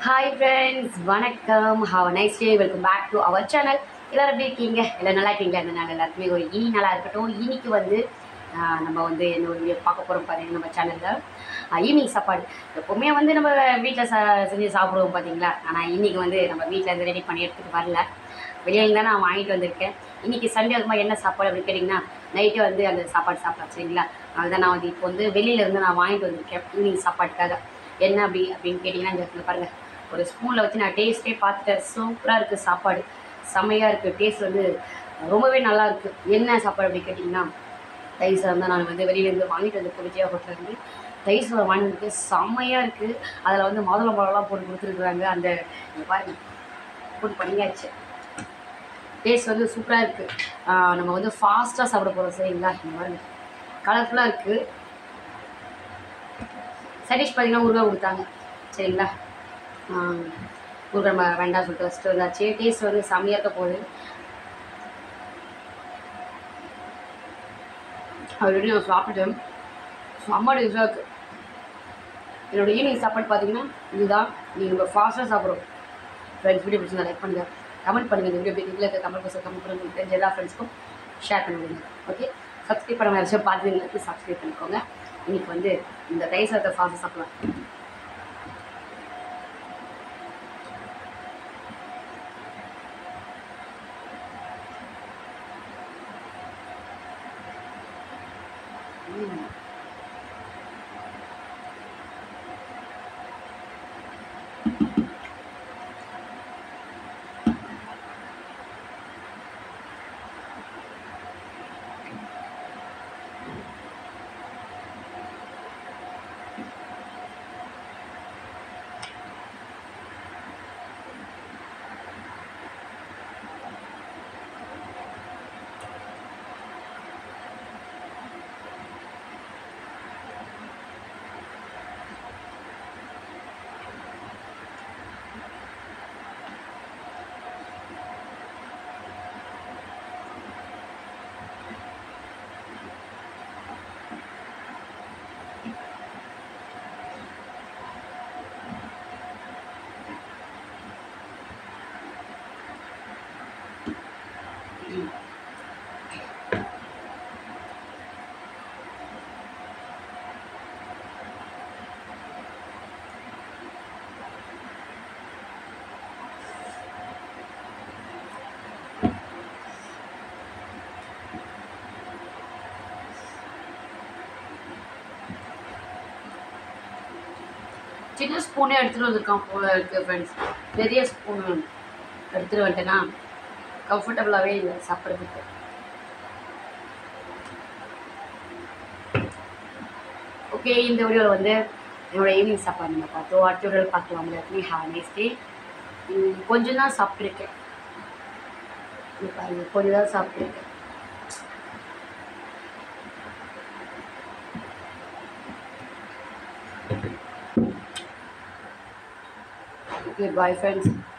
Hi friends வணக்கம் have nice day welcome back to our channel எல்லோரும் எப்படி இருக்கீங்க எல்லாம் நல்லா இருக்கீங்களா இந்த நாள் எல்லாருக்குமே ஒரு இனி நல்லா இருக்கட்டும் இன்னைக்கு வந்து ஆஹ், நம்ம வந்து என்ன ஒரு video பார்க்க போகிறோம் பாருங்க நம்ம சேனலில் ஈவினிங் சாப்பாடு எப்போவுமே வந்து நம்ம வீட்டில் சா செஞ்சு சாப்பிடுவோம் பார்த்தீங்களா ஆனால் இன்னைக்கு வந்து நம்ம வீட்டில் இருந்து ரெடி பண்ணி எடுத்துகிட்டு வரல வெளியே தான் நான் வாங்கிட்டு வந்திருக்கேன் இன்னைக்கு சண்டே அதுமா என்ன சாப்பாடு அப்படின்னு கேட்டிங்கன்னா நைட்டே வந்து அந்த சாப்பாடு சாப்பிடலாம் சரிங்களா அதுதான் நான் வந்து இப்போ வந்து வெளியில இருந்து நான் வாங்கிட்டு வந்திருக்கேன் ஈவினிங் சாப்பாட்டுக்காக என்ன அப்படி அப்படின்னு கேட்டிங்கன்னா இங்க இங்க பாருங்க ஒரு ஸ்பூனில் வச்சு நான் டேஸ்ட்டே பார்த்துட்டேன் சூப்பராக இருக்குது சாப்பாடு செம்மையாக இருக்குது டேஸ்ட் வந்து ரொம்பவே நல்லா இருக்குது என்ன சாப்பாடு அப்படின்னு கேட்டிங்கன்னா தயிர் சாதம் தான் நான் வந்து வெளியிலேருந்து வாங்கிட்டு வந்து விஜயா ஹோட்டலேருந்து தயிர் சாதம் வாங்கிட்டு வந்து செம்மையாக இருக்குது அதில் வந்து மாதுளை பழம்லாம் போட்டு கொடுத்துருக்குறாங்க அந்த இங்க பாருங்க போட்டு பண்ணியாச்சு டேஸ்ட் வந்து சூப்பராக இருக்குது நம்ம வந்து ஃபாஸ்ட்டாக சாப்பிட போகிறோம் சரிங்களா இந்த மாதிரி கலர்ஃபுல்லாக இருக்குது சதீஷ் பார்த்தீங்கன்னா ஊறுகாய் கொடுத்தாங்க சரிங்களா ஊறுகாய் நம்ம வேண்டாம் சொல்லிட்டு வச்சுட்டு வந்தாச்சு டேஸ்ட் வந்து செம்மையாக இருக்க போகுது ஆல்ரெடி நான் சாப்பிட்டேன் செம்ம டேஸ்டாக இருக்குது என்னோட ஈவினிங் சாப்பாடு பார்த்தீங்கன்னா இதுதான் நீங்கள் நம்ம ஃபாஸ்ட்டாக சாப்பிட்றோம் ஃப்ரெண்ட்ஸ் வீடியோ பிடிச்சிருந்தா லைக் பண்ணுங்கள் கமெண்ட் பண்ணுங்கள் இந்த வீடியோ வீட்டில் இருக்க கமெண்ட் பாக்ஸில் கமெண்ட் பண்ணுங்க உங்களுக்கு தெரிஞ்ச எல்லா ஃப்ரெண்ட்ஸ்க்கும் ஷேர் பண்ணுவீங்க ஓகே சப்ஸ்கிரைப் பண்ண யாராச்சும் பார்த்துருங்களுக்கு சப்ஸ்கிரைப் பண்ணிக்கோங்க இன்னைக்கு வந்து இந்த தயிர் சாதத்தை ஃபாஸ்ட்டாக சாப்பிடலாம் ம். சின்ன ஸ்பூனே எடுத்துகிட்டு வந்திருக்கான் போல இருக்கு ஃப்ரெண்ட்ஸ் பெரிய ஸ்பூன் எடுத்துகிட்டு வந்துட்டேன்னா கம்ஃபர்டபுளாகவே இல்லை சாப்பிட்றதுக்கு ஓகே இந்த வீடியோவில் வந்து என்னோட ஈவினிங் சாப்பாடு நம்ம பார்த்தோம் அடுத்த வீடியோவில் பார்க்கலாம் எல்லாத்துலேயும் ஹாவ் நைஸ் டே கொஞ்சம் தான் சாப்பிட்ருக்கேன் இங்க பாருங்க கொஞ்சம் தான் சாப்பிட்ருக்கேன் ஓகே பாய் ஃப்ரெண்ட்ஸ்